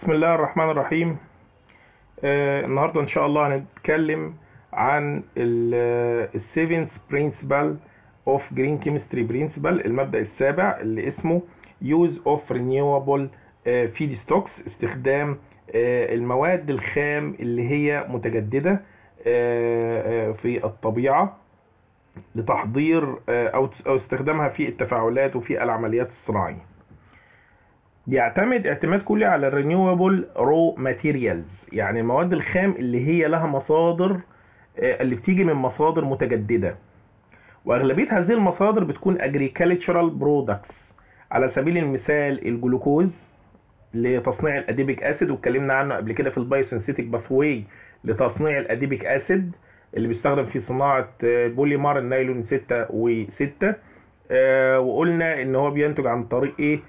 بسم الله الرحمن الرحيم آه النهارده ان شاء الله هنتكلم عن السيفنس برنسبل اوف جرين كيمستري برنسبل المبدا السابع اللي اسمه يوز اوف رينيوبل فيد ستوكس استخدام آه المواد الخام اللي هي متجدده آه في الطبيعه لتحضير او او استخدامها في التفاعلات وفي العمليات الصناعيه بيعتمد اعتماد كلي على الرينيوبل رو ماتيريالز يعني المواد الخام اللي هي لها مصادر اللي بتيجي من مصادر متجدده واغلبيه هذه المصادر بتكون agricultural products على سبيل المثال الجلوكوز لتصنيع الاديبيك اسيد واتكلمنا عنه قبل كده في البايوسينثيتيك باثواي لتصنيع الاديبيك اسيد اللي بيستخدم في صناعه بوليمر النايلون 6 و6 وقلنا ان هو بينتج عن طريق ايه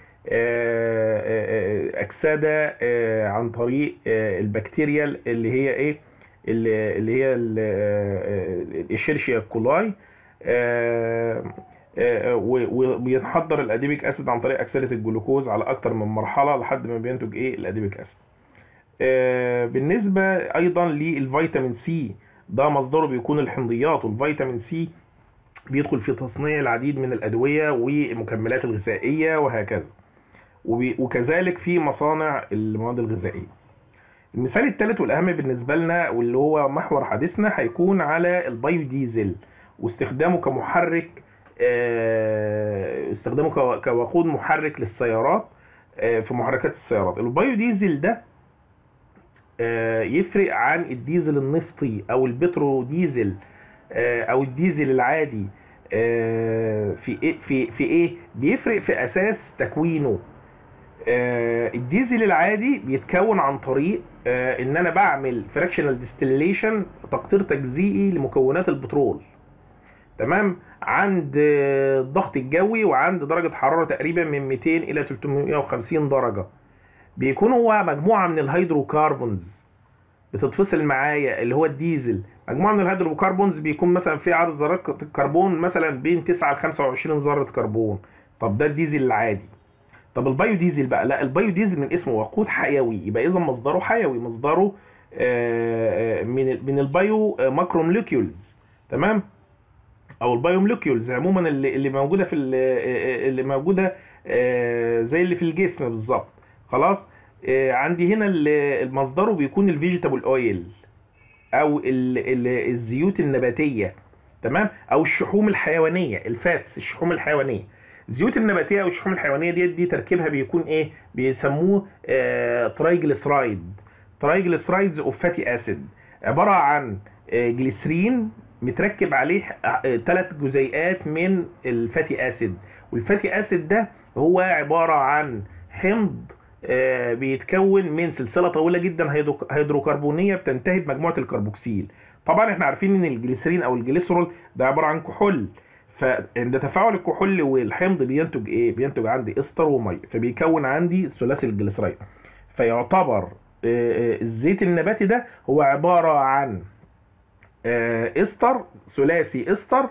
اكسده عن طريق البكتيريا اللي هي ايه اللي هي الشيرشيا كولاي وبيتحضر الاديبيك اسيد عن طريق اكسده الجلوكوز على اكتر من مرحله لحد ما بينتج ايه الاديبيك اسيد بالنسبه ايضا للفيتامين سي ده مصدره بيكون الحمضيات والفيتامين سي بيدخل في تصنيع العديد من الادويه والمكملات الغذائيه وهكذا وكذلك في مصانع المواد الغذائيه المثال الثالث والاهم بالنسبه لنا واللي هو محور حديثنا هيكون على البايو ديزل واستخدامه كمحرك استخدامه كوقود محرك للسيارات في محركات السيارات البايو ديزل ده يفرق عن الديزل النفطي او البترو ديزل او الديزل العادي في ايه في في ايه بيفرق في اساس تكوينه الديزل العادي بيتكون عن طريق ان انا بعمل فراكشنال ديستيليشن تقطير تجزيئي لمكونات البترول تمام عند الضغط الجوي وعند درجه حراره تقريبا من 200 الى 350 درجه بيكون هو مجموعه من الهيدروكربونز بتتفصل معايا اللي هو الديزل مجموعه من الهيدروكربونز بيكون مثلا في عدد ذرات الكربون مثلا بين 9 ل 25 ذره كربون طب ده الديزل العادي طب البايو ديزل بقى لا البايو ديزل من اسمه وقود حيوي يبقى اذا مصدره حيوي مصدره من من البايو ماكرو موليكيولز تمام او البايو موليكيولز عموما اللي اللي موجوده في اللي موجوده زي اللي في الجسم بالظبط خلاص عندي هنا مصدره بيكون الفيجيتابل اويل او ال ال الزيوت النباتيه تمام او الشحوم الحيوانيه الفاتس الشحوم الحيوانيه الزيوت النباتيه او الشحوم الحيوانيه ديت دي تركيبها بيكون ايه بيسموه آه ترايجليسرايد ترايجليسرايدز اوف فاتي اسيد عباره عن آه جليسرين متركب عليه ثلاث آه جزيئات من الفاتي اسيد والفاتي اسيد ده هو عباره عن حمض آه بيتكون من سلسله طويله جدا هيدروكربونيه بتنتهي بمجموعه الكربوكسيل طبعا احنا عارفين ان الجليسرين او الجليسرول ده عباره عن كحول فعند تفاعل الكحول والحمض بينتج ايه بينتج عندي استر وميه فبيكون عندي ثلاثي الجليسرين فيعتبر الزيت النباتي ده هو عباره عن استر ثلاثي استر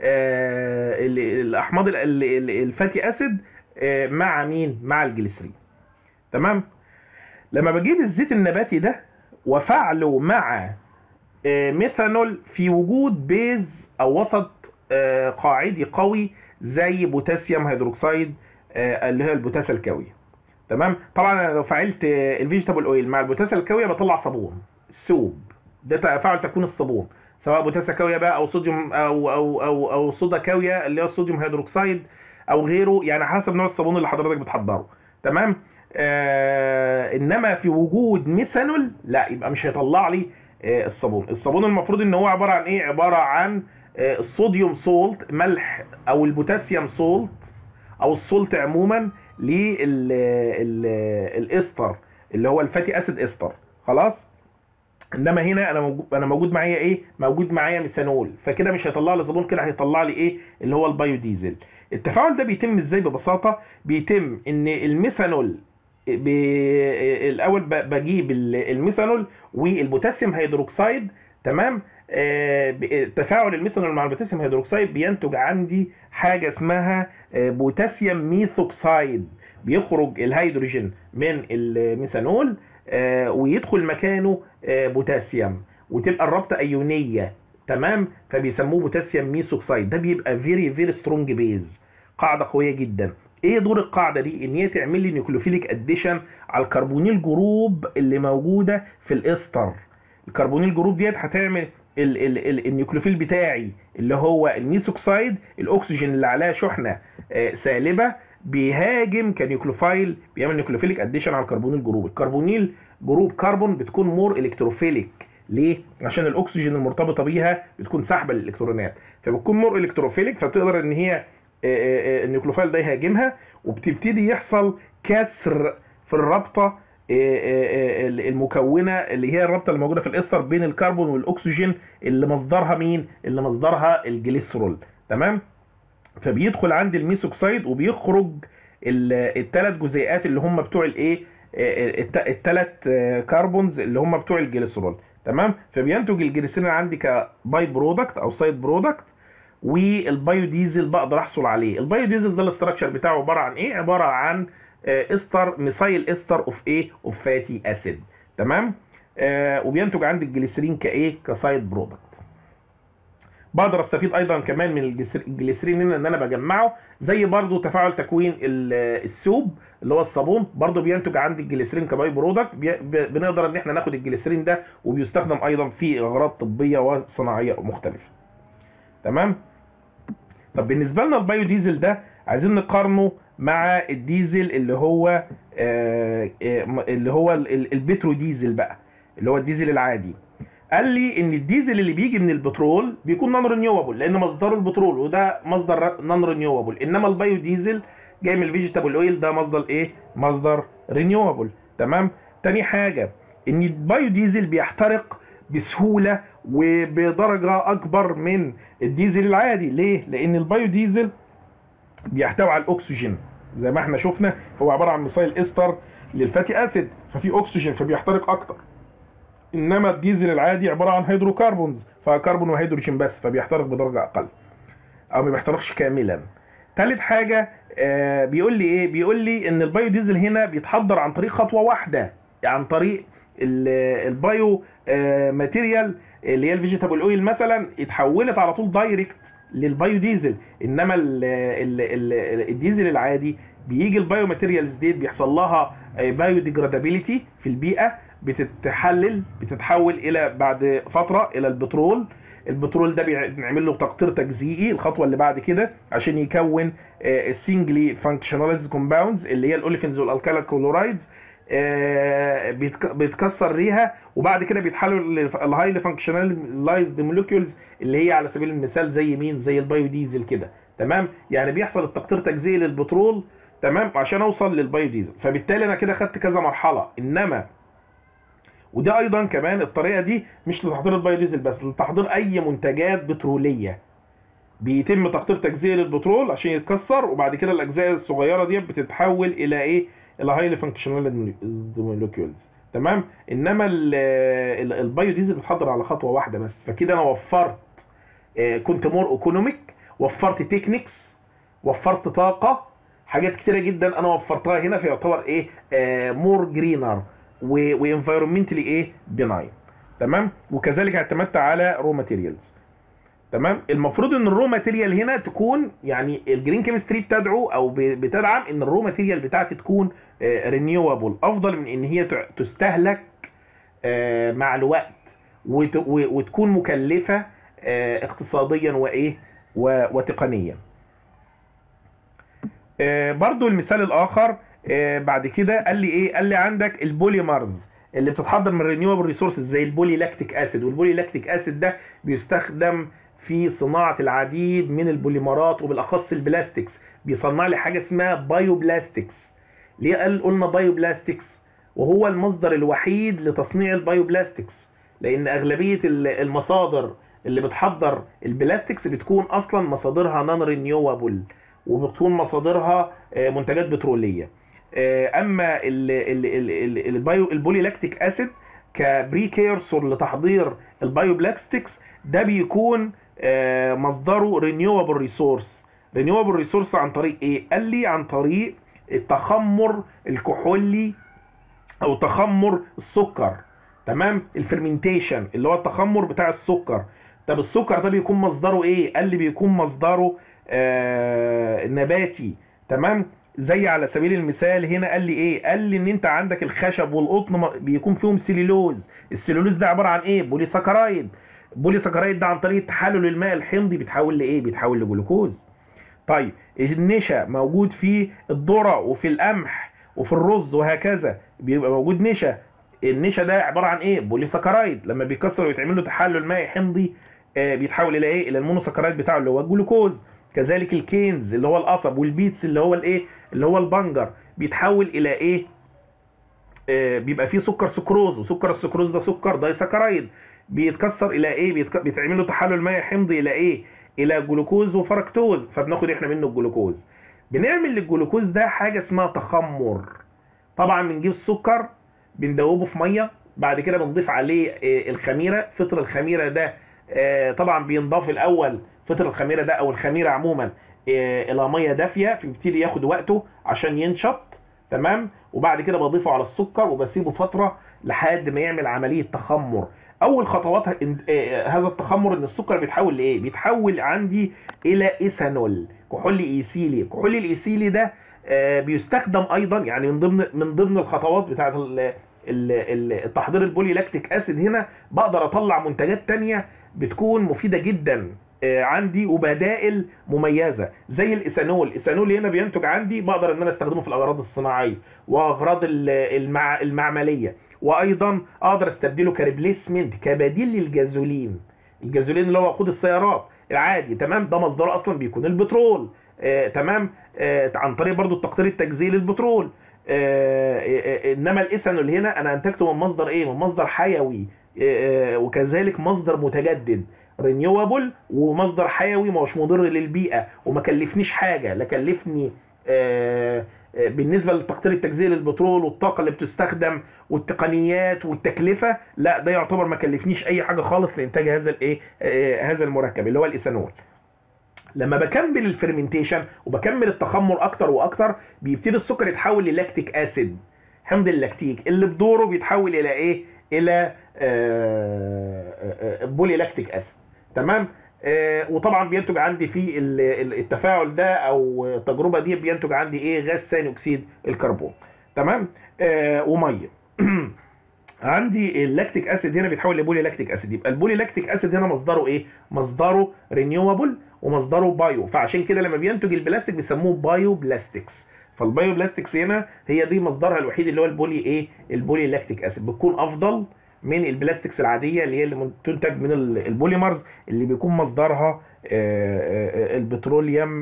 الاحماض الفاتي اسيد مع مين مع الجليسرين تمام لما بجيب الزيت النباتي ده وفعله مع ميثانول في وجود بيز او وسط قاعدي قوي زي بوتاسيوم هيدروكسيد اللي هي البوتاسا الكاويه تمام طبعا لو فعلت الفيجيتابل اويل مع البوتاسا الكاويه بطلع صابون السوب ده تفاعل تكوين الصابون سواء بوتاسا كاويه بقى او صوديوم او او او او صودا كاويه اللي هو الصوديوم هيدروكسيد او غيره يعني حسب نوع الصابون اللي حضرتك بتحضره تمام آه انما في وجود ميثانول لا يبقى مش هيطلع لي آه الصابون الصابون المفروض ان هو عباره عن ايه عباره عن آه الصوديوم سولت ملح او البوتاسيوم سولت او السولت عموما للاستر اللي هو الفاتي اسيد استر خلاص انما هنا انا موجود انا موجود معايا ايه موجود معايا ميثانول فكده مش هيطلع لي صابون كده هيطلع لي ايه اللي هو البايو ديزل التفاعل ده بيتم ازاي ببساطه بيتم ان الميثانول الاول بجيب الميثانول والبوتاسيوم هيدروكسيد تمام آه تفاعل الميثانول مع البوتاسيوم هيدروكسيد بينتج عندي حاجه اسمها آه بوتاسيوم ميثوكسيد بيخرج الهيدروجين من الميثانول آه، ويدخل مكانه آه، بوتاسيوم وتبقى الرابطه ايونيه تمام فبيسموه بوتاسيوم ميثوكسيد ده بيبقى فيري فيري سترونج بيز قاعده قويه جدا ايه دور القاعده دي ان هي تعمل لي نيوكليوفيليك اديشن على الكربونيل جروب اللي موجوده في الاستر الكربونيل جروب ديت هتعمل ال ال ال النيوكليوفيل بتاعي اللي هو الميثوكسيد الاكسجين اللي عليها شحنه آه، سالبه بيهاجم كنيوكليوفايل بيعمل نيوكليوفيليك اديشن على الكربونيل جروب الكربونيل جروب كربون بتكون مور الكتروفيليك ليه عشان الاكسجين المرتبطه بيها بتكون سحبه للالكترونات فبتكون مور الكتروفيليك فبتقدر ان هي آه، آه، آه، النيوكليوفايل ده يهاجمها وبتبتدي يحصل كسر في الرابطه آه، آه، آه، المكونه اللي هي الرابطه اللي موجوده في الاستر بين الكربون والاكسجين اللي مصدرها مين اللي مصدرها الجليسرول تمام فبيدخل عند الميثوكسيد وبيخرج الثلاث جزيئات اللي هم بتوع الايه الثلاث كربونز اللي هم بتوع الجليسرول تمام فبينتج الجليسرين عندي كباي برودكت او سايد برودكت والبايو ديزل بقدر احصل عليه البايو ديزل ده الاستراكشر بتاعه عباره عن ايه عباره عن آه، استر ميثايل استر اوف ايه اوف فاتي اسيد تمام آه وبينتج عندي الجليسرين كايه كسايد برودكت بقدر استفيد ايضا كمان من الجسر- الجليسرين هنا ان انا بجمعه زي برضو تفاعل تكوين ال- السوب اللي هو الصابون برضو بينتج عندي الجليسرين كباي برودكت بي- ب- بنقدر ان احنا ناخد الجليسرين ده وبيستخدم ايضا في اغراض طبيه وصناعيه مختلفه تمام طب بالنسبه لنا البايو ديزل ده عايزين نقارنه مع الديزل اللي هو آه، آه، اللي هو ال- ال- البترو ديزل بقى اللي هو الديزل العادي قال لي ان الديزل اللي بيجي من البترول بيكون نون رينيوبل لان مصدره البترول وده مصدر نون رينيوبل انما البايو ديزل جاي من الفيجيتابل اويل ده مصدر ايه مصدر رينيوبل تمام تاني حاجه ان البايو ديزل بيحترق بسهوله وبدرجه اكبر من الديزل العادي ليه لان البايو ديزل بيحتوي على الاكسجين زي ما احنا شفنا هو عباره عن ميثايل استر للفاتي اسيد ففي اكسجين فبيحترق اكتر انما الديزل العادي عباره عن هيدروكربونز فكربون وهيدروجين بس فبيحترق بدرجه اقل او ما بيحترقش كاملا تالت حاجه آه بيقول لي ايه بيقول لي ان البايو ديزل هنا بيتحضر عن طريق خطوه واحده عن طريق ال- البايو آه ماتيريال اللي هي الفيجيتابل اويل مثلا اتحولت على طول دايركت للبايو ديزل انما ال ال ال الديزل العادي بيجي البايو ماتيريالز ديت بيحصل لها بايو ديجرادابيليتي في البيئه بتتحلل بتتحول الى بعد فتره الى البترول البترول ده بنعمل له تقطير تجزيئي الخطوه اللي بعد كده عشان يكون السنجلي فانكشناليز كومباوندز اللي هي الاوليفينز والالكالا كلورايدز آه، بيتك- بيتكسر ليها وبعد كده بيتحولوا للهايلي فانكشناليزد مولكيولز اللي هي على سبيل المثال زي مين زي البايو ديزل كده تمام يعني بيحصل التقطير تجزئي للبترول تمام عشان اوصل للبايو ديزل فبالتالي انا كده خدت كذا مرحله انما وده ايضا كمان الطريقه دي مش لتحضير البايو ديزل بس لتحضير اي منتجات بتروليه بيتم تقطير تجزئي للبترول عشان يتكسر وبعد كده الاجزاء الصغيره دي بتتحول الى ايه الى هايلي فانكشنال مولكيولز تمام انما ال- ال- البايو ديزل بتحضر على خطوه واحده بس فكده انا وفرت آه، كنت مور ايكونوميك وفرت تكنيكس وفرت طاقه حاجات كتيره جدا انا وفرتها هنا فيعتبر ايه مور جرينر وانفايرمنتلي ايه بناين تمام وكذلك اعتمدت على رو ماتيريالز تمام المفروض ان الرو ماتيريال هنا تكون يعني الجرين كيمستري بتدعو او ب- بتدعم ان الرو ماتيريال بتاعتي تكون رينيوبل افضل من ان هي تع- تستهلك آه، مع الوقت وت- و- وتكون مكلفه آه، اقتصاديا وايه و- وتقنيا آه، برضو المثال الاخر آه، بعد كده قال لي ايه قال لي عندك البوليمرز اللي بتتحضر من رينيوبل ريسورسز زي البولي لاكتيك اسيد والبولي لاكتيك اسيد ده بيستخدم في صناعه العديد من البوليمرات وبالاخص البلاستيكس بيصنع لي حاجه اسمها بايو بلاستيكس ليه قال قلنا بايو بلاستيكس وهو المصدر الوحيد لتصنيع البايو بلاستيكس لان اغلبيه ال- المصادر اللي بتحضر البلاستيكس بتكون اصلا مصادرها نون رينيوبل وبتكون مصادرها آه، منتجات بتروليه آه، اما ال- ال- ال- ال- البايو البولي لاكتيك اسيد كبريكيرسور لتحضير البايو بلاستيكس ده بيكون آه، مصدره رينيوبل ريسورس رينيوبل ريسورس عن طريق ايه قال لي عن طريق التخمر الكحولي او تخمر السكر تمام الفرمنتيشن اللي هو التخمر بتاع السكر طب السكر ده بيكون مصدره ايه قال لي بيكون مصدره آه نباتي تمام زي على سبيل المثال هنا قال لي ايه قال لي ان انت عندك الخشب والقطن م- بيكون فيهم سليلوز السليلوز ده عباره عن ايه بوليساكرايد بوليساكرايد ده عن طريق تحلل الماء الحمضي بيتحول لايه بيتحول لجلوكوز طيب النشا موجود في الذره وفي القمح وفي الرز وهكذا بيبقى موجود نشا النشا ده عباره عن ايه بوليساكرايد لما بيكسر ويتعمل له تحلل مائي حمضي آه، بيتحول الى ايه الى المونوساكرايد بتاعه اللي هو الجلوكوز كذلك الكينز اللي هو القصب والبيتس اللي هو الايه اللي هو البنجر بيتحول الى ايه آه، بيبقى فيه سكر سكروز وسكر السكروز ده سكر دايساكرايد بيتكسر الى ايه بيتك... بيتعمل له تحلل مائي حمضي الى ايه الى جلوكوز وفركتوز فبناخد احنا منه الجلوكوز بنعمل للجلوكوز ده حاجه اسمها تخمر طبعا بنجيب السكر بندوبه في ميه بعد كده بنضيف عليه آه، الخميره فطر الخميره ده آه، طبعا بينضاف الاول فطر الخميره ده او الخميره عموما آه، الى ميه دافيه فبيبتدي ياخد وقته عشان ينشط تمام وبعد كده بضيفه على السكر وبسيبه فتره لحد ما يعمل عمليه تخمر اول خطوات ه- إن- آه، هذا التخمر ان السكر بيتحول لايه بيتحول عندي الى ايثانول كحول ايثيلي الكحول الايثيلي ده آه، بيستخدم ايضا يعني من ضمن من ضمن الخطوات بتاعه ال- ال- ال- التحضير البولي لاكتيك اسيد هنا بقدر اطلع منتجات تانية بتكون مفيدة جدا آه، عندي وبدائل مميزة زي الايثانول الايثانول هنا بينتج عندي بقدر ان انا استخدمه في الاغراض الصناعية واغراض ال- المع... المعملية وايضا اقدر استبدله كريبليسمنت كبديل للجازولين الجازولين اللي هو وقود السيارات العادي تمام ده مصدره اصلا بيكون البترول آه تمام آه عن طريق برضو التقطير التجزئي للبترول آه آه آه، انما الايثانول هنا انا انتجته من مصدر ايه من مصدر حيوي آه آه وكذلك مصدر متجدد رينيوبل ومصدر حيوي ما هوش مضر للبيئه وما كلفنيش حاجه لا كلفني آه آه، بالنسبه للتقطير التجزئي للبترول والطاقه اللي بتستخدم والتقنيات والتكلفه لا ده يعتبر ما كلفنيش اي حاجه خالص لانتاج هذا الايه آه، هذا المركب اللي هو الايثانول لما بكمل الفرمنتيشن وبكمل التخمر اكتر واكتر بيبتدي السكر يتحول للاكتيك اسيد حمض اللاكتيك اللي بدوره بيتحول الى ايه الى بولي لاكتيك اسيد تمام آه، وطبعا بينتج عندي في ال- ال- التفاعل ده او التجربه دي بينتج عندي ايه غاز ثاني اكسيد الكربون تمام آه، وميه عندي اللاكتيك اسيد هنا بيتحول لبولي لاكتيك اسيد يبقى البولي لاكتيك اسيد هنا مصدره ايه مصدره رينيوبل ومصدره بايو فعشان كده لما بينتج البلاستيك بيسموه بايو بلاستكس فالبايو بلاستكس هنا هي دي مصدرها الوحيد اللي هو البولي ايه البولي لاكتيك اسيد بتكون افضل من البلاستكس العاديه اللي هي اللي تنتج من ال- البوليمرز اللي بيكون مصدرها آه، آه، البتروليوم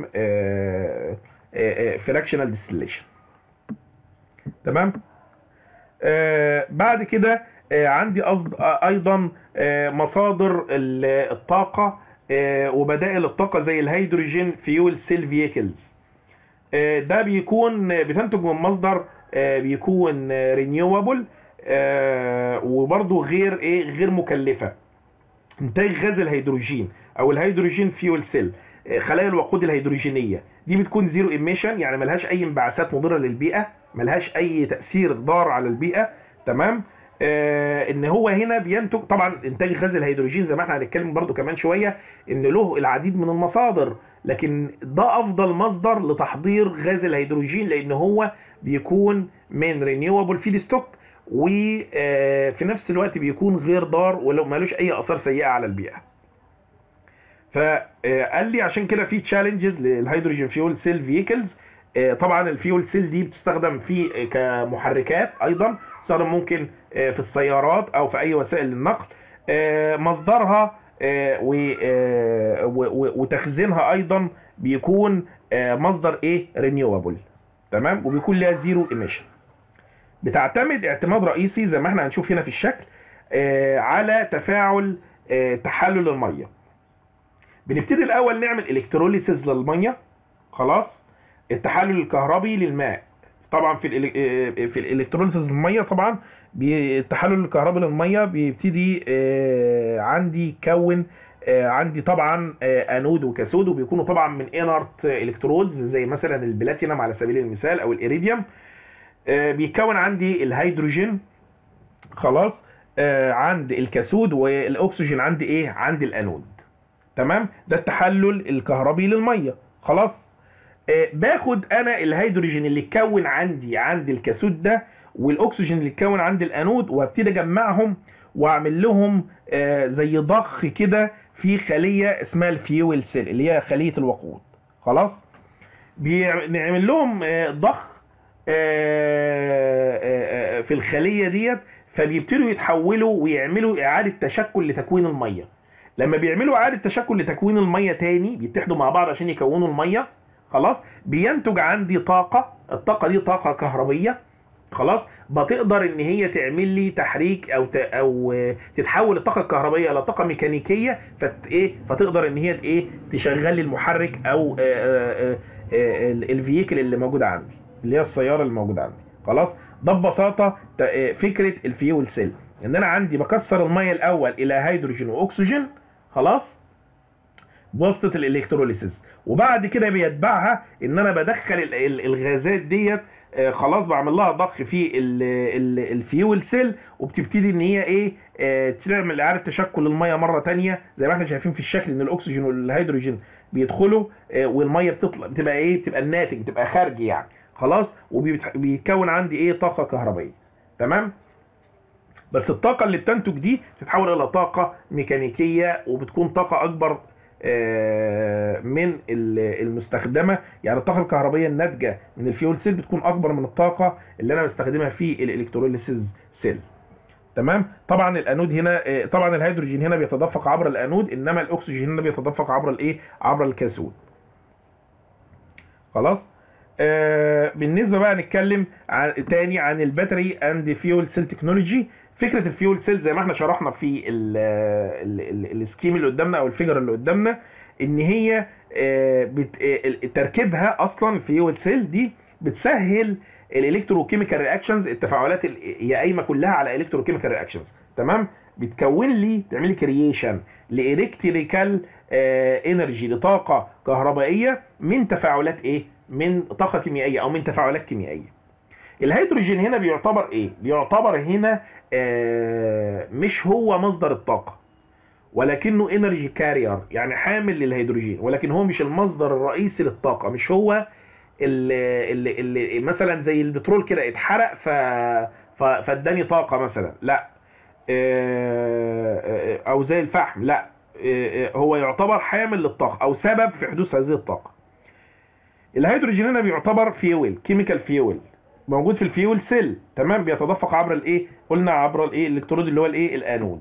فراكشنال ديستليشن تمام آه، بعد كده آه، عندي أصد... آه، ايضا آه، مصادر ال- الطاقه آه، وبدائل الطاقه زي الهيدروجين فيول سيل فييكلز ده بيكون بتنتج من مصدر آه، بيكون رينيوبل وبرضه غير ايه غير مكلفه انتاج غاز الهيدروجين او الهيدروجين فيول سيل خلايا الوقود الهيدروجينيه دي بتكون زيرو ايميشن يعني ملهاش اي انبعاثات مضره للبيئه ملهاش اي تاثير ضار على البيئه تمام آه ان هو هنا بينتج طبعا انتاج غاز الهيدروجين زي ما احنا هنتكلم برضو كمان شويه ان له العديد من المصادر لكن ده افضل مصدر لتحضير غاز الهيدروجين لان هو بيكون من رينيوبل فيد ستوك وفي نفس الوقت بيكون غير ضار ولو مالوش اي اثار سيئه على البيئه فقال لي عشان كده في تشالنجز للهيدروجين فيول سيل فييكلز طبعا الفيول سيل دي بتستخدم في كمحركات ايضا تستخدم ممكن آه، في السيارات او في اي وسائل النقل آه، مصدرها آه، و- آه، و- و- وتخزينها ايضا بيكون آه، مصدر ايه رينيوبل تمام وبيكون لها زيرو ايميشن بتعتمد اعتماد رئيسي زي ما احنا هنشوف هنا في الشكل آه، على تفاعل آه، تحلل الميه بنبتدي الاول نعمل الكتروليسيز للميه خلاص التحلل الكهربي للماء طبعا في ال في الالكتروليسيز للميه طبعا بي- التحلل الكهربي للميه بيبتدي آه، عندي يكون آه، عندي طبعا آه، انود وكاثود وبيكونوا طبعا من انرت الكترودز زي مثلا البلاتينم على سبيل المثال او الايريديوم آه، بيكون عندي الهيدروجين خلاص آه، عند الكاثود والاكسجين عند ايه عند الانود تمام ده التحلل الكهربي للميه خلاص آه، باخد انا الهيدروجين اللي اتكون عندي عند الكاثود ده والاكسجين اللي اتكون عند الانود وابتدي اجمعهم واعمل لهم آه، زي ضخ كده في خليه اسمها الفيول سيل اللي هي خليه الوقود خلاص بنعمل لهم آه، ضخ آه، آه، آه، في الخليه ديت فبيبتدوا يتحولوا ويعملوا اعاده تشكل لتكوين الميه لما بيعملوا اعاده تشكل لتكوين الميه تاني بيتحدوا مع بعض عشان يكونوا الميه خلاص بينتج عندي طاقه الطاقه دي طاقه كهربيه خلاص بتقدر ان هي تعمل لي تحريك او ت... او آه، تتحول الطاقه الكهربائيه الى طاقه ميكانيكيه فت ايه فتقدر ان هي ايه تشغل لي المحرك او آه، آه، آه، آه، الفييكل اللي موجود عندي اللي هي السياره اللي موجوده عندي خلاص ده ببساطه ت- آه، فكره الفيول سيل ان انا عندي بكسر الميه الاول الى هيدروجين واكسجين خلاص بواسطه الالكتروليسيس وبعد كده بيتبعها ان انا بدخل ال- ال- الغازات ديت آه، خلاص بعمل لها ضخ في ال- ال- الفيول سيل وبتبتدي ان هي ايه آه، تعمل اعاده تشكل الميه مره تانية زي ما احنا شايفين في الشكل ان الاكسجين والهيدروجين بيدخلوا آه، والميه بتطلع بتبقى ايه بتبقى الناتج بتبقى خارجي يعني خلاص وبيتكون عندي ايه طاقه كهربائيه تمام بس الطاقه اللي بتنتج دي بتتحول الى طاقه ميكانيكيه وبتكون طاقه اكبر آه، من ال- المستخدمه يعني الطاقه الكهربائيه الناتجه من الفيول سيل بتكون اكبر من الطاقه اللي انا بستخدمها في الالكتروليسيس سيل تمام طبعا الانود هنا آه، طبعا الهيدروجين هنا بيتدفق عبر الانود انما الاكسجين هنا بيتدفق عبر الايه عبر الكاثود خلاص آه بالنسبه بقى نتكلم عن تاني عن الباتري اند فيول سيل تكنولوجي فكره الفيول سيل زي ما احنا شرحنا في ال ال ال السكيم اللي قدامنا او الفيجر اللي قدامنا ان هي آه بت آه تركيبها اصلا الفيول سيل دي بتسهل الالكتروكيميكال رياكشنز التفاعلات ال- هي قايمه كلها على الكتروكيميكال رياكشنز تمام بتكون لي تعمل لي كرييشن لالكتريكال انرجي لطاقه كهربائيه من تفاعلات ايه من طاقه كيميائيه او من تفاعلات كيميائيه الهيدروجين هنا بيعتبر ايه بيعتبر هنا آه مش هو مصدر الطاقه ولكنه انرجي كارير يعني حامل للهيدروجين ولكن هو مش المصدر الرئيسي للطاقه مش هو اللي, اللي, اللي مثلا زي البترول كده اتحرق ف ف- فاداني طاقه مثلا لا آه، آه، او زي الفحم لا آه، آه، هو يعتبر حامل للطاقه او سبب في حدوث هذه الطاقه الهيدروجين هنا بيعتبر فيول كيميكال فيول موجود في الفيول سيل تمام بيتدفق عبر الايه قلنا عبر الايه الالكترود اللي هو الايه الانود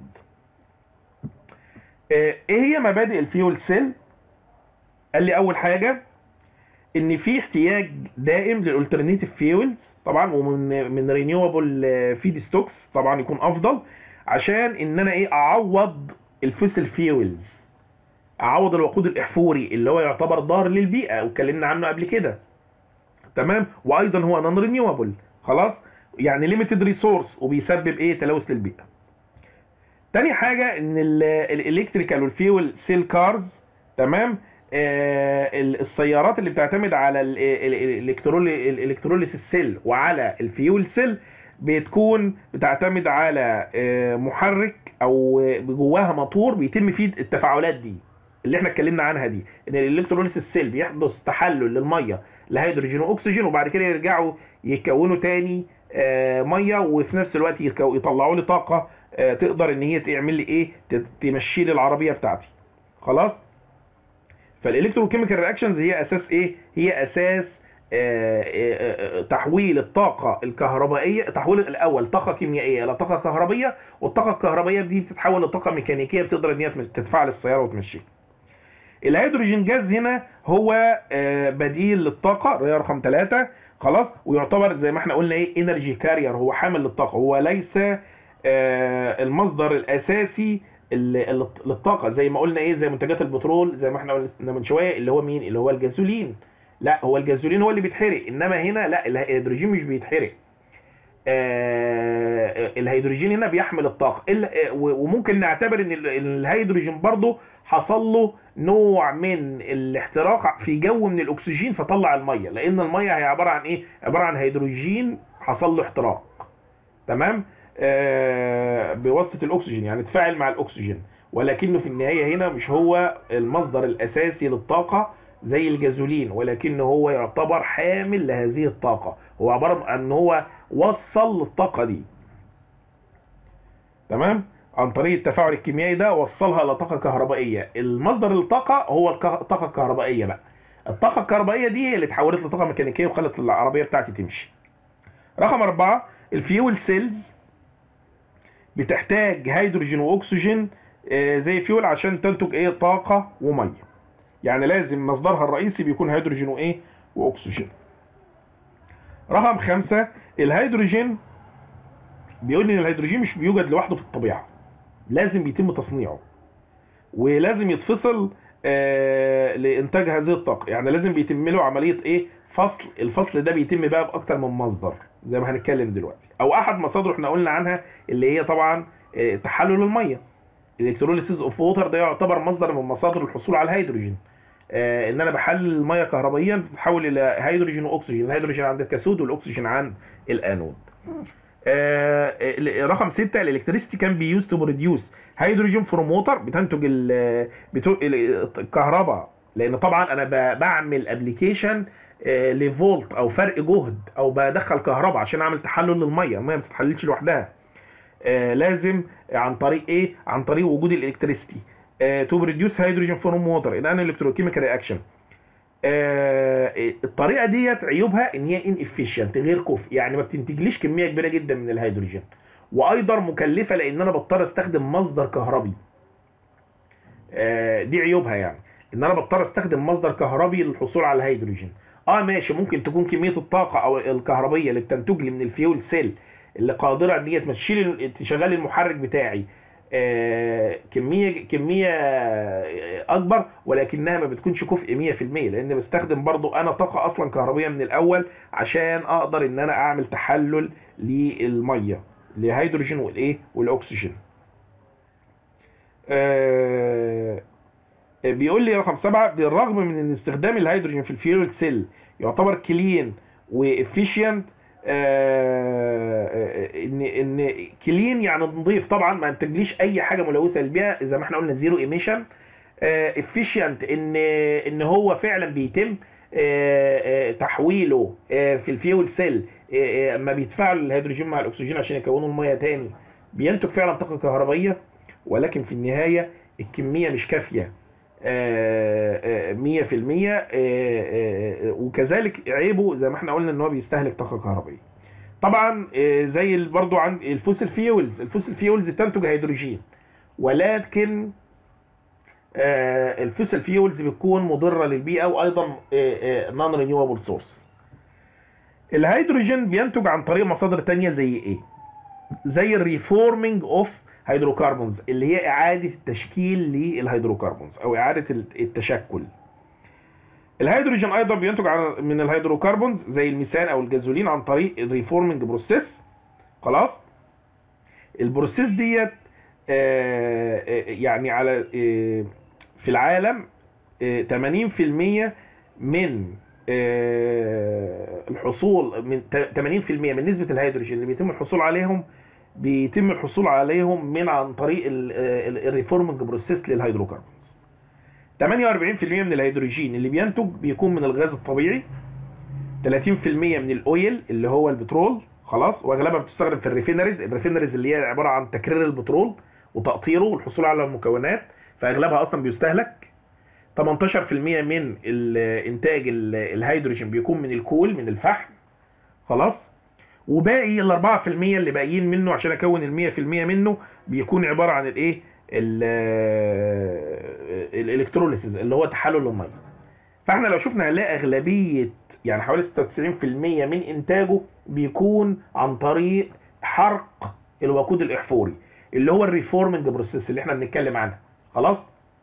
آه، ايه هي مبادئ الفيول سيل قال لي اول حاجه ان في احتياج دائم للالترناتيف فيولز طبعا ومن من رينيوبل فيد ستوكس طبعا يكون افضل عشان ان انا ايه اعوض الفوسيل فيولز اعوض الوقود الاحفوري اللي هو يعتبر ضار للبيئه واتكلمنا عنه قبل كده تمام وايضا هو نون رينيوبل خلاص يعني ليميتد ريسورس وبيسبب ايه تلوث للبيئه تاني حاجه ان الالكتريكال والفيول سيل كارز تمام آه ال- السيارات اللي بتعتمد على ال- ال- ال- الالكترولي الالكتروليس سيل وعلى الفيول سيل بتكون بتعتمد على آه، محرك او آه، جواها موتور بيتم فيه التفاعلات دي اللي احنا اتكلمنا عنها دي ان الالكتروليس سيل بيحدث تحلل للميه لهيدروجين واكسجين وبعد كده يرجعوا يكونوا تاني آه، ميه وفي نفس الوقت يكو- يطلعوا لي طاقه آه، تقدر ان هي تعمل لي ايه ت- تمشي لي العربيه بتاعتي خلاص فالالكتروكيميكال رياكشنز هي اساس ايه هي اساس آه، آه، آه، تحويل الطاقة الكهربائية تحويل الأول طاقة كيميائية إلى طاقة كهربية والطاقة الكهربائية دي بتتحول لطاقة ميكانيكية بتقدر إن هي تمش- تتفاعل السيارة وتمشيها. الهيدروجين جاز هنا هو آه، بديل للطاقة اللي هي رقم ثلاثة خلاص ويعتبر زي ما احنا قلنا ايه انرجي كارير هو حامل للطاقة هو ليس آه، المصدر الأساسي ال- ال- للطاقة زي ما قلنا ايه زي منتجات البترول زي ما احنا قلنا من شوية اللي هو مين اللي هو الجازولين لا هو الجازولين هو اللي بيتحرق انما هنا لا الهيدروجين مش بيتحرق آه، الهيدروجين هنا بيحمل الطاقة إلا- آه، و- وممكن نعتبر ان ال- الهيدروجين برضه حصل له نوع من الاحتراق في جو من الاكسجين فطلع الميه لان الميه هي عباره عن ايه عباره عن هيدروجين حصل له احتراق تمام آه بواسطه الاكسجين يعني تفاعل مع الاكسجين ولكنه في النهايه هنا مش هو المصدر الاساسي للطاقه زي الجازولين ولكنه هو يعتبر حامل لهذه الطاقه هو عباره عن ان هو وصل للطاقه دي تمام عن طريق التفاعل الكيميائي ده وصلها لطاقه كهربائيه المصدر للطاقه هو الطاقه الكهربائيه بقى الطاقه الكهربائيه دي هي اللي اتحولت لطاقه ميكانيكيه وخلت العربيه بتاعتي تمشي رقم أربعة الفيول سيلز بتحتاج هيدروجين واكسجين آه، زي فيول عشان تنتج ايه طاقه وميه يعني لازم مصدرها الرئيسي بيكون هيدروجين وايه واكسجين رقم خمسة الهيدروجين بيقول لي ان الهيدروجين مش بيوجد لوحده في الطبيعه لازم بيتم تصنيعه ولازم يتفصل آه لانتاج هذه الطاقه يعني لازم بيتم له عمليه ايه فصل الفصل ده بيتم بقى باكتر من مصدر زي ما هنتكلم دلوقتي او احد مصادره احنا قلنا عنها اللي هي طبعا آه تحلل الميه الالكتروليسيس اوف ووتر ده يعتبر مصدر من مصادر الحصول على الهيدروجين آه ان انا بحلل الميه كهربائيا بتتحول الى هيدروجين واكسجين الهيدروجين عند الكاثود والاكسجين عند الانود آه رقم ستة الالكتريستي كان بي يوز تو بروديوس هيدروجين فروم ووتر بتنتج الكهرباء لان طبعا انا بعمل ابلكيشن لفولت او فرق جهد او بدخل كهرباء عشان اعمل تحلل للميه الميه ما بتتحللش لوحدها آه لازم عن طريق ايه عن طريق وجود الالكتريستي تو بروديوس هيدروجين فروم ووتر ان ان الكتروكيميكال رياكشن الطريقه ديت عيوبها ان هي ان افيشنت غير كفء يعني ما بتنتجليش كميه كبيره جدا من الهيدروجين وايضا مكلفه لان انا بضطر استخدم مصدر كهربي آه دي عيوبها يعني ان انا بضطر استخدم مصدر كهربي للحصول على الهيدروجين اه ماشي ممكن تكون كميه الطاقه او الكهربيه اللي بتنتج لي من الفيول سيل اللي قادره ان هي تشيل تشغل المحرك بتاعي آه كميه كميه اكبر ولكنها ما بتكونش كفء 100% لان بستخدم برضو انا طاقه اصلا كهربيه من الاول عشان اقدر ان انا اعمل تحلل للميه لهيدروجين والايه والاكسجين آه بيقول لي رقم سبعة بالرغم من ان استخدام الهيدروجين في الفيول سيل يعتبر كلين وافيشينت ان ان كلين يعني نظيف طبعا ما انتجليش اي حاجه ملوثه للبيئه زي ما احنا قلنا زيرو ايميشن افيشينت ان ان هو فعلا بيتم تحويله في الفيول سيل اما بيتفاعل الهيدروجين مع الاكسجين عشان يكونوا الميه تاني بينتج فعلا طاقه كهربائيه ولكن في النهايه الكميه مش كافيه مية في المية وكذلك عيبه زي ما احنا قلنا ان هو بيستهلك طاقة كهربائية طبعا زي برضو عند الفوسل فيولز الفوسل فيولز بتنتج هيدروجين ولكن الفوسل فيولز بتكون مضرة للبيئة وايضا نون رينيوبل سورس الهيدروجين بينتج عن طريق مصادر تانية زي ايه زي الريفورمينج اوف هيدروكربونز اللي هي اعاده التشكيل للهيدروكربونز او اعاده التشكل الهيدروجين ايضا بينتج من الهيدروكربونز زي الميثان او الجازولين عن طريق الريفورمينج بروسيس خلاص البروسيس ديت يعني على في العالم 80% من الحصول من 80% من نسبه الهيدروجين اللي بيتم الحصول عليهم بيتم الحصول عليهم من عن طريق الريفورمنج بروسيس للهيدروكربونز 48% من الهيدروجين اللي بينتج بيكون من الغاز الطبيعي 30% من الاويل اللي هو البترول خلاص واغلبها بتستخدم في الريفينريز الريفينريز اللي هي عباره عن تكرير البترول وتقطيره والحصول على المكونات فاغلبها اصلا بيستهلك 18% من انتاج الهيدروجين بيكون من الكول من الفحم خلاص وباقي ال 4% اللي باقيين منه عشان اكون ال 100% منه بيكون عباره عن الايه الالكتروليسيس اللي هو تحلل الميه فاحنا لو شفنا هنلاقي اغلبيه يعني حوالي 96% من انتاجه بيكون عن طريق حرق الوقود الاحفوري اللي هو الريفورمنج بروسيس اللي احنا بنتكلم عنها خلاص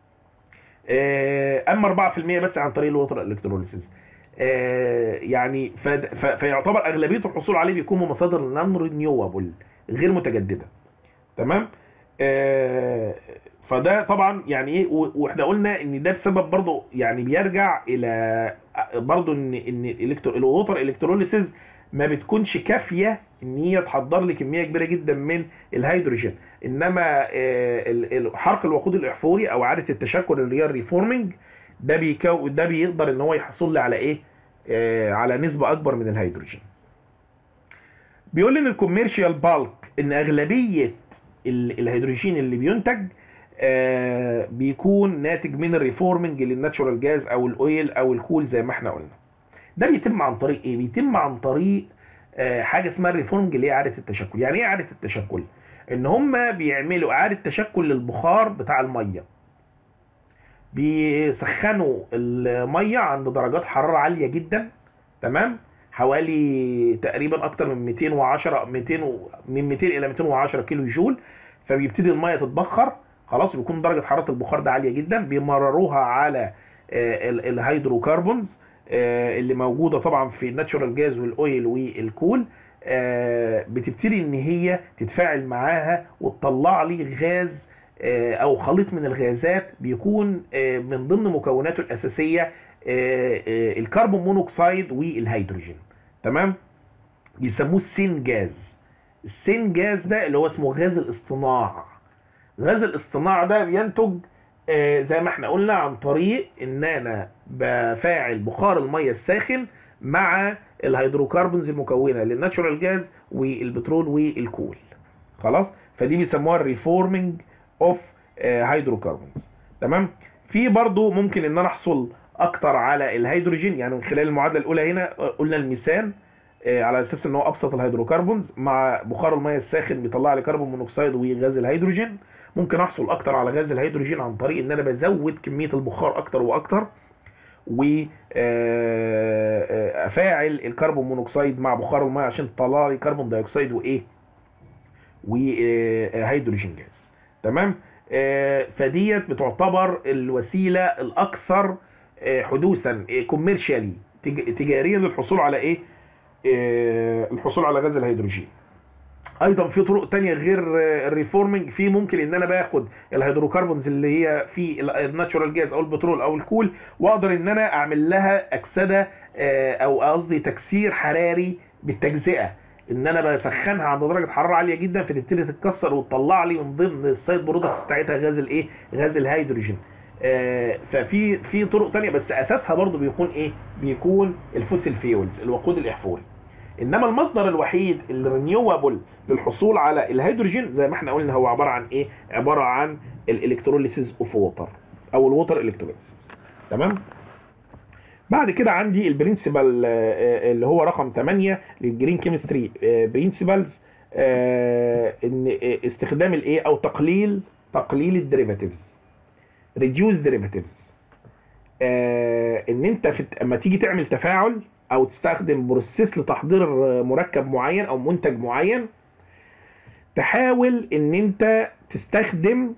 اما 4% بس عن طريق الوتر الكتروليسيس يعني فيعتبر اغلبيه الحصول عليه بيكون من مصادر نون رينيوبل غير متجدده تمام فده طبعا يعني ايه و- واحنا قلنا ان ده بسبب برضه يعني بيرجع الى برضه ان ان الإلكترو- الووتر الكتروليسيز ما بتكونش كافيه ان هي تحضر لي كميه كبيره جدا من الهيدروجين انما آه، ال- ال- حرق الوقود الاحفوري او اعاده التشكل اللي هي الريفورمينج ده بيكو ده بيقدر ان هو يحصل لي على ايه آه، على نسبه اكبر من الهيدروجين بيقول لي ان الكوميرشال بالك ان اغلبيه ال- الهيدروجين اللي بينتج آه، بيكون ناتج من الريفورمنج للناتشورال جاز او الاويل او الكول زي ما احنا قلنا ده بيتم عن طريق ايه بيتم عن طريق آه، حاجه اسمها الريفورمنج اللي هي اعاده التشكل يعني ايه اعاده التشكل ان هم بيعملوا اعاده تشكل للبخار بتاع الميه بيسخنوا الميه عند درجات حراره عاليه جدا تمام حوالي تقريبا اكتر من 210 200 و- من 200 الى 210 كيلو جول فبيبتدي الميه تتبخر خلاص بيكون درجه حراره البخار ده عاليه جدا بيمرروها على آه، ال- الهيدروكربونز آه، اللي موجوده طبعا في الناتشورال جاز والاويل والكول آه، بتبتدي ان هي تتفاعل معاها وتطلع لي غاز آه، او خليط من الغازات بيكون آه، من ضمن مكوناته الاساسيه آه، آه، الكربون مونوكسيد والهيدروجين تمام بيسموه السين جاز السين جاز ده اللي هو اسمه غاز الاصطناع غاز الاصطناع ده بينتج آه، زي ما احنا قلنا عن طريق ان انا بفاعل بخار الميه الساخن مع الهيدروكربونز المكونه للناتشورال جاز والبترول والكول خلاص فدي بيسموها الريفورمينج اوف هيدروكربونز تمام في برضو ممكن ان انا احصل اكتر على الهيدروجين يعني من خلال المعادله الاولى هنا آه، قلنا الميثان آه، على اساس ان هو ابسط الهيدروكربونز مع بخار الميه الساخن بيطلع لي كربون مونوكسيد وغاز الهيدروجين ممكن احصل اكتر على غاز الهيدروجين عن طريق ان انا بزود كميه البخار اكتر واكتر وافاعل الكربون مونوكسيد مع بخار الميه عشان تطلع لي كربون دايوكسيد وايه وهيدروجين جاز تمام آه، فديت بتعتبر الوسيله الاكثر آه، حدوثا كوميرشالي تجاريا للحصول على ايه آه، الحصول على غاز الهيدروجين ايضا في طرق تانية غير آه، الريفورمينج في ممكن ان انا باخد الهيدروكربونز اللي هي في ال- الناتشورال جاز او البترول او الكول واقدر ان انا اعمل لها اكسده آه، او قصدي تكسير حراري بالتجزئه ان انا بسخنها عند درجه حراره عاليه جدا فتبتدي تتكسر وتطلع لي من ضمن السايد برودكتس بتاعتها غاز الايه غاز الهيدروجين آه، ففي في طرق تانية بس اساسها برضو بيكون ايه بيكون الفوسيل فيولز الوقود الاحفوري انما المصدر الوحيد الرينيوبل للحصول على الهيدروجين زي ما احنا قلنا هو عباره عن ايه عباره عن الالكتروليسيس اوف ووتر او الووتر الكتروليسيس تمام بعد كده عندي البرنسبل اللي هو رقم 8 للجرين كيمستري برنسبلز ان آه، استخدام الايه او تقليل تقليل الديريفاتيفز ريديوس ديريفاتيفز ان انت في اما تيجي تعمل تفاعل او تستخدم بروسيس لتحضير مركب معين او منتج معين تحاول ان انت تستخدم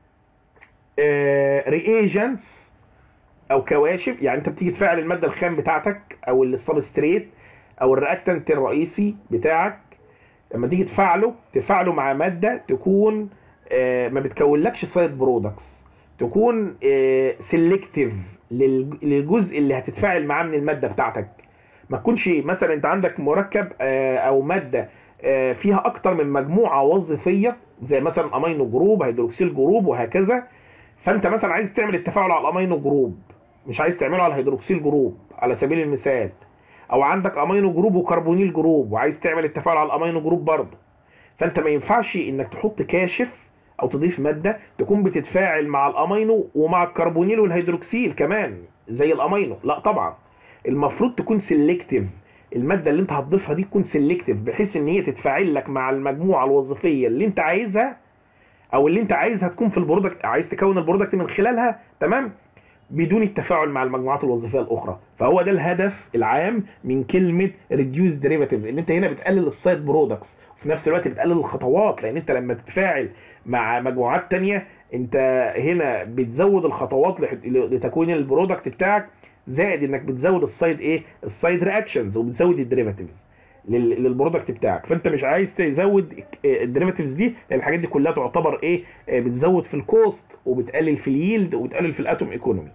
رياجنتس او كواشف يعني انت بتيجي تفعل الماده الخام بتاعتك او السبستريت او الرياكتنت الرئيسي بتاعك لما تيجي تفعله تفعله مع ماده تكون آه، ما بتكونلكش سايد برودكتس تكون سيلكتيف للجزء اللي هتتفاعل معاه من الماده بتاعتك ما تكونش مثلا انت عندك مركب آه، او ماده آه، فيها اكتر من مجموعه وظيفيه زي مثلا امينو جروب هيدروكسيل جروب وهكذا فانت مثلا عايز تعمل التفاعل على الامينو جروب مش عايز تعمله على الهيدروكسيل جروب على سبيل المثال او عندك امينو جروب وكربونيل جروب وعايز تعمل التفاعل على الامينو جروب برضه فانت ما ينفعش انك تحط كاشف او تضيف ماده تكون بتتفاعل مع الامينو ومع الكربونيل والهيدروكسيل كمان زي الامينو لا طبعا المفروض تكون سيلكتيف الماده اللي انت هتضيفها دي تكون سيلكتيف بحيث ان هي تتفاعل لك مع المجموعه الوظيفيه اللي انت عايزها او اللي انت عايزها تكون في البرودكت عايز تكون البرودكت من خلالها تمام بدون التفاعل مع المجموعات الوظيفيه الاخرى فهو ده الهدف العام من كلمه ريديوس ديريفاتيفز ان انت هنا بتقلل السايد برودكتس وفي نفس الوقت بتقلل الخطوات لان انت لما تتفاعل مع مجموعات تانية انت هنا بتزود الخطوات لح- لتكوين البرودكت بتاعك زائد انك بتزود السايد ايه السايد رياكشنز وبتزود الديريفاتيفز لل- للبرودكت بتاعك فانت مش عايز تزود الديريفاتيفز دي لان الحاجات دي كلها تعتبر ايه آه، بتزود في الكوست وبتقلل في اليلد وبتقلل في الاتوم ايكونومي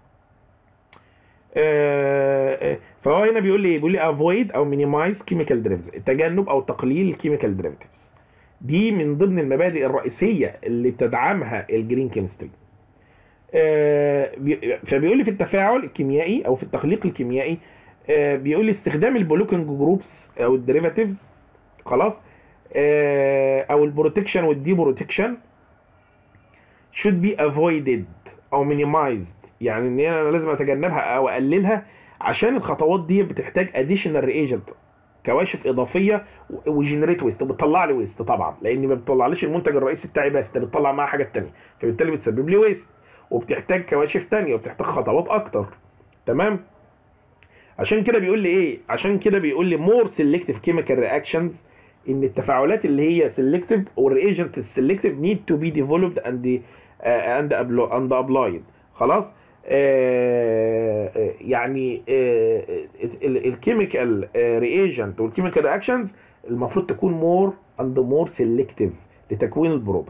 آه، آه، فهو هنا بيقول لي بيقول لي افويد او مينيمايز كيميكال دريفز التجنب او تقليل الكيميكال دريفاتيفز دي من ضمن المبادئ الرئيسيه اللي بتدعمها الجرين كيمستري آه، بي- فبيقول لي في التفاعل الكيميائي او في التخليق الكيميائي آه، بيقول لي استخدام البلوكينج جروبس او الديريفاتيفز خلاص آه، او البروتكشن والدي بروتكشن should be avoided او minimized يعني ان انا لازم اتجنبها او اقللها عشان الخطوات دي بتحتاج additional reagent كواشف اضافيه وجنريت ويست بتطلع لي ويست طبعا لان ما بتطلعليش المنتج الرئيسي بتاعي بس ده بتطلع معاه حاجات تانية فبالتالي بتسبب لي ويست وبتحتاج كواشف تانية وبتحتاج خطوات اكتر تمام عشان كده بيقول لي ايه عشان كده بيقول لي more selective chemical reactions ان التفاعلات اللي هي selective والreagent السلكتيف need to be developed and uh, and applo- and applied خلاص آه، آه، يعني الكيميكال رياجنت والكيميكال رياكشنز المفروض تكون مور اند مور سيلكتيف لتكوين البرودكت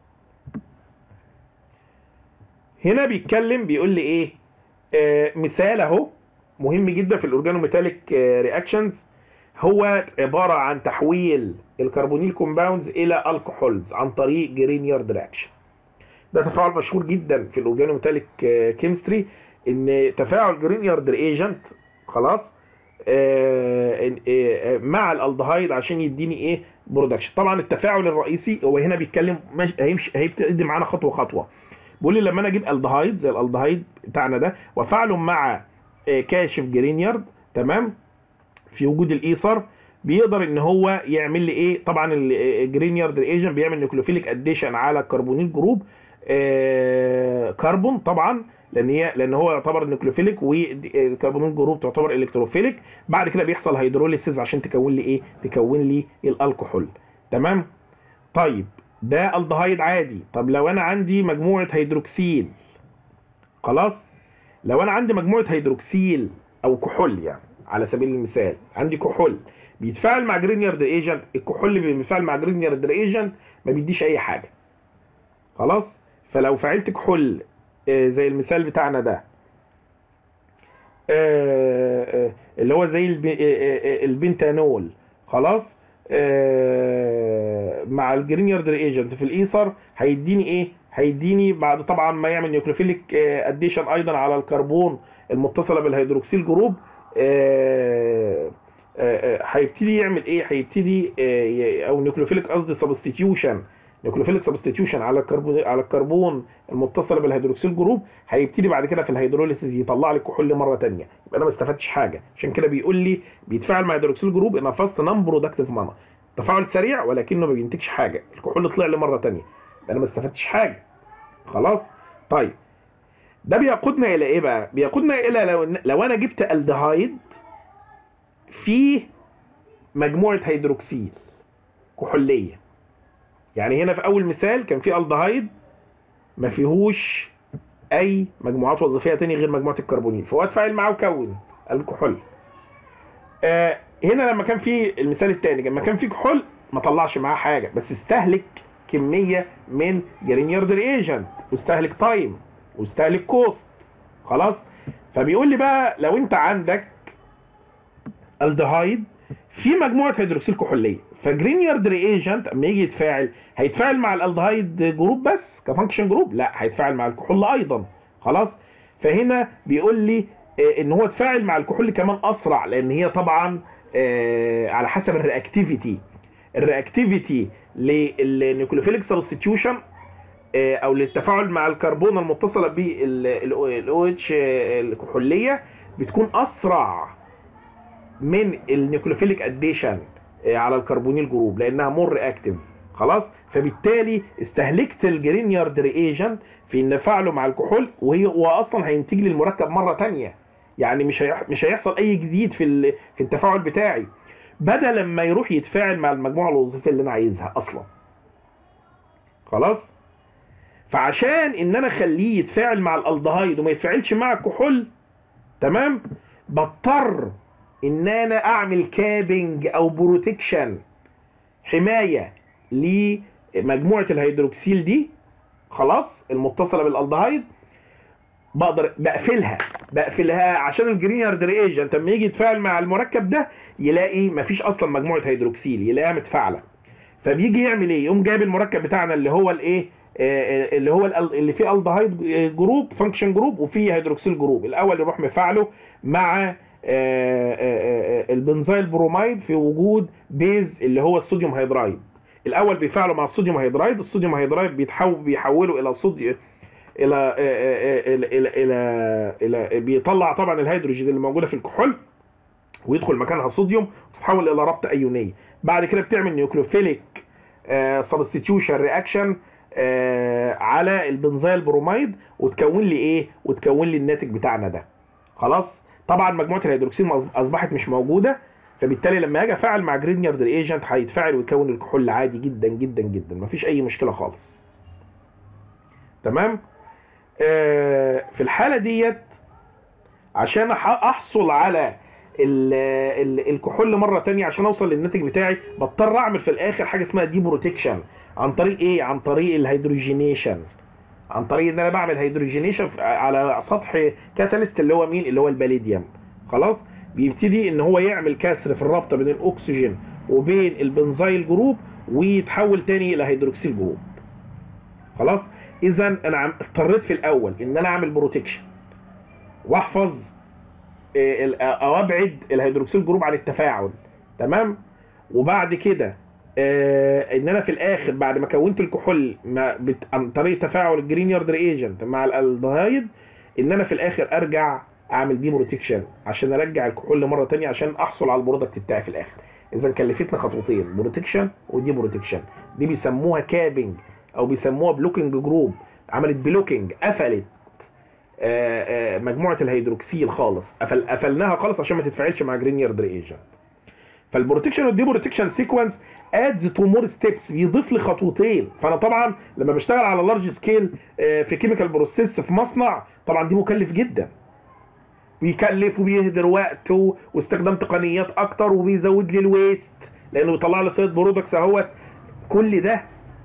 هنا بيتكلم بيقول لي ايه آه، مثال اهو مهم جدا في الاورجانوميتاليك رياكشنز هو عباره عن تحويل الكربونيل كومباوندز الى الكحولز عن طريق جرينيارد رياكشن ده تفاعل مشهور جدا في الاورجانوميتاليك كيمستري ان تفاعل جرينيارد ريجنت خلاص آه، آه، مع الالدهايد عشان يديني ايه برودكشن طبعا التفاعل الرئيسي هو هنا بيتكلم ماشي- هيمشي هيبتدي معانا خطوه خطوه بيقول لي لما انا اجيب الدهايد زي الالدهايد بتاعنا ده وافعله مع آه، كاشف جرينيارد تمام في وجود الايثر بيقدر ان هو يعمل لي ايه طبعا الجرينيارد ريجن بيعمل نيوكليوفيليك اديشن على الكربونيل جروب آه، كربون طبعا لان هي لان هو يعتبر نيوكليوفيليك والكربونيل جروب تعتبر الكتروفيليك بعد كده بيحصل هيدروليسيس عشان تكون لي ايه تكون لي الكحول تمام طيب ده الدهايد عادي طب لو انا عندي مجموعه هيدروكسيل خلاص لو انا عندي مجموعه هيدروكسيل او كحول يعني على سبيل المثال عندي كحول بيتفاعل مع جرينيارد ايجنت الكحول اللي بيتفاعل مع جرينيارد ايجنت ما بيديش اي حاجه خلاص فلو فعلت كحول آه، زي المثال بتاعنا ده آه، آه، اللي هو زي الب- آه، آه، آه، البنتانول خلاص آه، مع الجرينيارد ريجنت في الايثر هيديني ايه هيديني بعد طبعا ما يعمل نيوكليوفيليك اديشن ايضا على الكربون المتصله بالهيدروكسيل جروب آه، آه، آه، هيبتدي يعمل ايه هيبتدي آه، ي- او نيوكليوفيليك قصدي سبستيتيوشن نيوكليوفيليك سبستيتيوشن على الكربون على الكربون المتصله بالهيدروكسيل جروب هيبتدي بعد كده في الهيدروليسيس يطلع لي الكحول مره ثانيه يبقى انا ما استفدتش حاجه عشان كده بيقول لي بيتفاعل مع الهيدروكسيل جروب ان فاست نون برودكتيف مانا تفاعل سريع ولكنه ما بينتجش حاجه الكحول طلع لي مره ثانيه يبقى انا ما استفدتش حاجه خلاص طيب ده بيقودنا الى ايه بقى بيقودنا الى لو, لو انا جبت الدهايد فيه مجموعه هيدروكسيل كحوليه يعني هنا في اول مثال كان في الدهايد ما فيهوش اي مجموعات وظيفيه تاني غير مجموعه الكربونيل فهو اتفاعل معاه وكون الكحول آه هنا لما كان في المثال الثاني لما كان في كحول ما طلعش معاه حاجه بس استهلك كميه من جرينيارد ريجنت واستهلك تايم واستهلك كوست خلاص فبيقول لي بقى لو انت عندك الدهايد في مجموعه هيدروكسيل كحوليه فجرينيارد ريجنت اما يجي يتفاعل هيتفاعل مع الالدهايد جروب بس كفانكشن جروب لا هيتفاعل مع الكحول ايضا خلاص فهنا بيقول لي آه، ان هو اتفاعل مع الكحول كمان اسرع لان هي طبعا آه، على حسب الرياكتيفيتي الرياكتيفيتي للنيوكليوفيليك سبستيتيوشن او للتفاعل مع الكربون المتصله بالاو اتش الكحوليه بتكون اسرع من النيوكليوفيليك اديشن على الكربونيل جروب لانها مور رياكتيف خلاص فبالتالي استهلكت الجرينيارد ريجنت في ان فعله مع الكحول وهي هو اصلا هينتج لي المركب مره تانية يعني مش هيح... مش هيحصل اي جديد في ال... في التفاعل بتاعي بدل ما يروح يتفاعل مع المجموعه الوظيفيه اللي انا عايزها اصلا خلاص فعشان ان انا اخليه يتفاعل مع الالدهايد وما يتفاعلش مع الكحول تمام بضطر ان انا اعمل كابنج او بروتكشن حمايه لمجموعه الهيدروكسيل دي خلاص المتصله بالالدهايد بقدر بقفلها بقفلها عشان الجرينيارد ريجنت لما يجي يتفاعل مع المركب ده يلاقي مفيش اصلا مجموعه هيدروكسيل يلاقيها متفاعله فبيجي يعمل ايه يقوم جايب المركب بتاعنا اللي هو الايه آه، اللي هو ال- اللي فيه الدهايد جروب فانكشن جروب وفيه هيدروكسيل جروب الاول يروح مفعله مع آه، آه، آه، البنزيل بروميد في وجود بيز اللي هو الصوديوم هيدرايد الاول بيفعله مع الصوديوم هيدرايد الصوديوم هيدرايد بيتحول بيحوله الى صوديوم الى آه، آه، الى الى الى, إلى بيطلع طبعا الهيدروجين اللي موجوده في الكحول ويدخل مكانها صوديوم وتتحول الى رابطه ايونيه بعد كده بتعمل نيوكليوفيليك سبستيتيوشن رياكشن على البنزيل بروميد وتكون لي ايه وتكون لي الناتج بتاعنا ده خلاص طبعا مجموعه الهيدروكسيل اصبحت مش موجوده فبالتالي لما اجي افعل مع جرينيارد ايجنت هيتفاعل ويكون الكحول عادي جدا جدا جدا مفيش اي مشكله خالص تمام آه في الحاله ديت عشان أح- احصل على ال- ال- الكحول مره تانية عشان اوصل للناتج بتاعي بضطر اعمل في الاخر حاجه اسمها دي بروتكشن عن طريق ايه عن طريق الهيدروجينيشن عن طريق ان انا بعمل هيدروجينيشن على سطح كاتاليست اللي هو مين اللي هو الباليديوم خلاص بيبتدي ان هو يعمل كسر في الرابطه بين الاكسجين وبين البنزيل جروب ويتحول تاني الى هيدروكسيل جروب خلاص اذا انا عم- اضطريت في الاول ان انا اعمل بروتكشن واحفظ آه، ال- او ابعد الهيدروكسيل جروب عن التفاعل تمام وبعد كده آه، ان انا في الاخر بعد ما كونت الكحول ما بت... عن طريق تفاعل الجرينيارد ريجنت مع الالدهايد ان انا في الاخر ارجع اعمل دي بروتكشن عشان ارجع الكحول مره تانية عشان احصل على البرودكت بتاعي في الاخر اذا كلفتنا خطوتين بروتكشن ودي بروتكشن دي بيسموها كابنج او بيسموها بلوكينج جروب عملت بلوكينج قفلت آه، آه، مجموعه الهيدروكسيل خالص قفل قفلناها خالص عشان ما تتفاعلش مع جرينيارد ريجنت فالبروتكشن والدي بروتكشن سيكونس ادز تو مور ستيبس بيضيف لي خطوتين فانا طبعا لما بشتغل على لارج سكيل في كيميكال بروسيس في مصنع طبعا دي مكلف جدا بيكلف وبيهدر وقت و- واستخدام تقنيات اكتر وبيزود لي الويست لانه بيطلع لي سايد برودكتس اهوت كل ده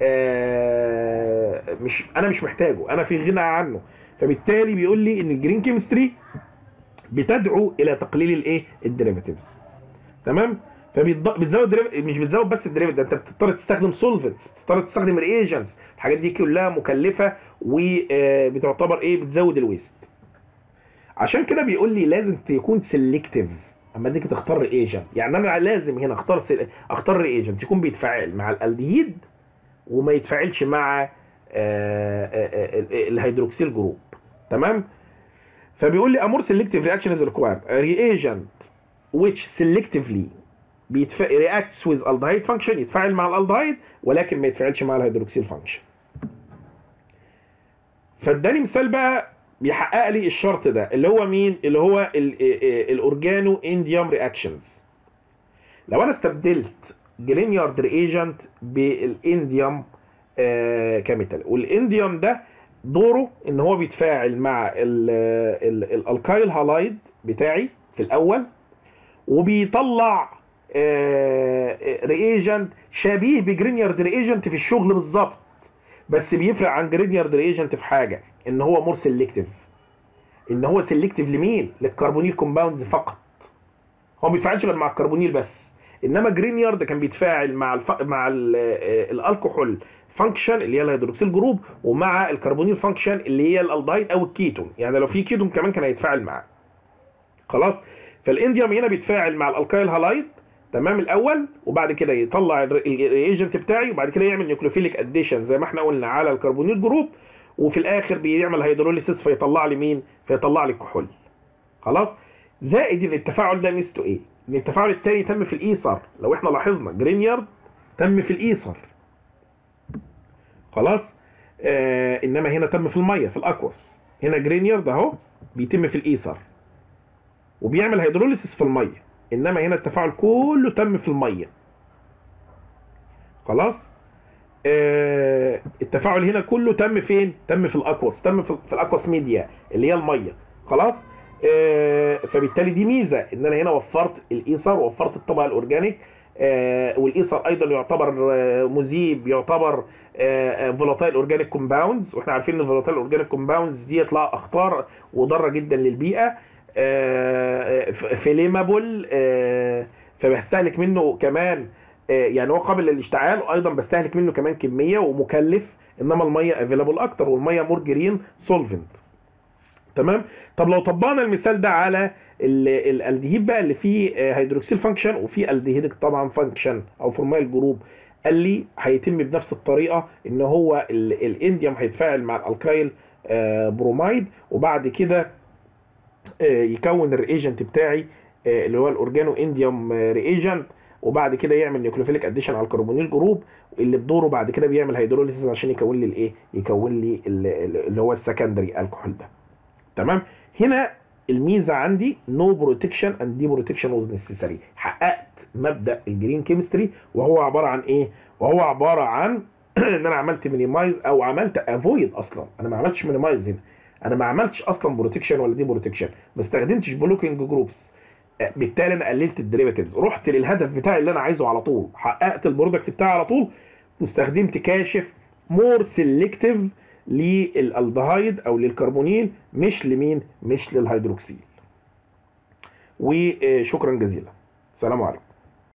آه، مش انا مش محتاجه انا في غنى عنه فبالتالي بيقول لي ان الجرين كيمستري بتدعو الى تقليل الايه الديريفاتيفز تمام فبتزود دريف... مش بتزود بس الدريفت ده انت بتضطر تستخدم سولفنتس بتضطر تستخدم ريجنتس الحاجات دي كلها مكلفه وبتعتبر ايه بتزود الويست عشان كده بيقول لي لازم تكون سيلكتيف اما تيجي تختار ريجنت يعني انا لازم هنا اختار سل... اختار ريجنت يكون بيتفاعل مع الالديد وما يتفاعلش مع آه، آه، آه، الهيدروكسيل جروب تمام فبيقول لي امور سيلكتيف رياكشن از ريكوايرد ريجنت which selectively بيتف... reacts with aldehyde function يتفاعل مع الالدهايد ولكن ما يتفاعلش مع الهيدروكسيل فانكشن فاداني مثال بقى بيحقق لي الشرط ده اللي هو مين اللي هو الاورجانو انديوم رياكشنز لو انا استبدلت جرينيارد ريجنت بالانديوم كيميكال والانديوم ده دوره ان هو بيتفاعل مع الالكايل هالايد بتاعي في الاول وبيطلع ريجنت شبيه بجرينيارد ريجنت في الشغل بالظبط بس بيفرق عن جرينيارد ريجنت في حاجه ان هو مور سيلكتيف ان هو سيلكتيف لمين للكربونيل كومباوندز فقط هو ما بيتفاعلش غير مع الكربونيل بس انما جرينيارد كان بيتفاعل مع الف... مع ال... آه، الالكحول فانكشن اللي هي الهيدروكسيل جروب ومع الكربونيل فانكشن اللي هي الالدهايد او الكيتون يعني لو في كيتون كمان كان هيتفاعل معاه خلاص فالانديوم هنا بيتفاعل مع الالكايل هالايد تمام الاول وبعد كده يطلع الايجنت بتاعي وبعد كده يعمل نيوكليوفيليك اديشن زي ما احنا قلنا على الكربونيل جروب وفي الاخر بيعمل هيدروليسيس فيطلع لي مين فيطلع لي الكحول خلاص زائد ان التفاعل ده ميزته ايه ان التفاعل الثاني تم في الايثر لو احنا لاحظنا جرينيارد تم في الايثر خلاص آه انما هنا تم في الميه في الاكوس هنا جرينيارد اهو بيتم في الايثر وبيعمل هيدروليسيس في الميه انما هنا التفاعل كله تم في الميه خلاص آه التفاعل هنا كله تم فين تم في الاكوس تم في, في الاكوس ميديا اللي هي الميه خلاص آه، فبالتالي دي ميزه ان انا هنا وفرت الايثر ووفرت الطبقه الاورجانيك آه، والايثر ايضا يعتبر آه، مذيب يعتبر فولاتايل اورجانيك كومباوندز واحنا عارفين ان الفولاتايل اورجانيك كومباوندز دي لها اخطار وضاره جدا للبيئه فليمابل فبستهلك منه كمان آه، يعني هو قابل للاشتعال وايضا بستهلك منه كمان كميه ومكلف انما الميه افيلابل اكتر والميه مور جرين سولفنت تمام طب لو طبقنا المثال ده على ال- الالدهيد بقى اللي فيه آه، هيدروكسيل فانكشن وفيه الدهيدك طبعا فانكشن او فورمايل جروب قال لي هيتم بنفس الطريقه ان هو ال- الانديوم هيتفاعل مع الالكايل آه، برومايد وبعد كده آه، يكون الريجنت بتاعي آه، اللي هو الاورجانو انديوم ريجنت وبعد كده يعمل نيوكليوفيليك اديشن على الكربونيل جروب اللي بدوره بعد كده بيعمل هيدروليسيس عشان يكون لي الايه يكون لي ال- ال- اللي هو السكندري الكحول ده تمام هنا الميزه عندي نو بروتكشن اند دي بروتكشن واز نيسيسري حققت مبدا الجرين كيمستري وهو عباره عن ايه وهو عباره عن ان انا عملت مينيمايز او عملت افويد اصلا انا ما عملتش مينيمايز هنا انا ما عملتش اصلا بروتكشن ولا دي بروتكشن ما استخدمتش بلوكينج جروبس بالتالي انا قللت الديريفاتيفز رحت للهدف بتاعي اللي انا عايزه على طول حققت البرودكت بتاعي على طول واستخدمت كاشف مور سيلكتيف للالدهايد او للكربونيل مش لمين مش للهيدروكسيل وشكرا جزيلا السلام عليكم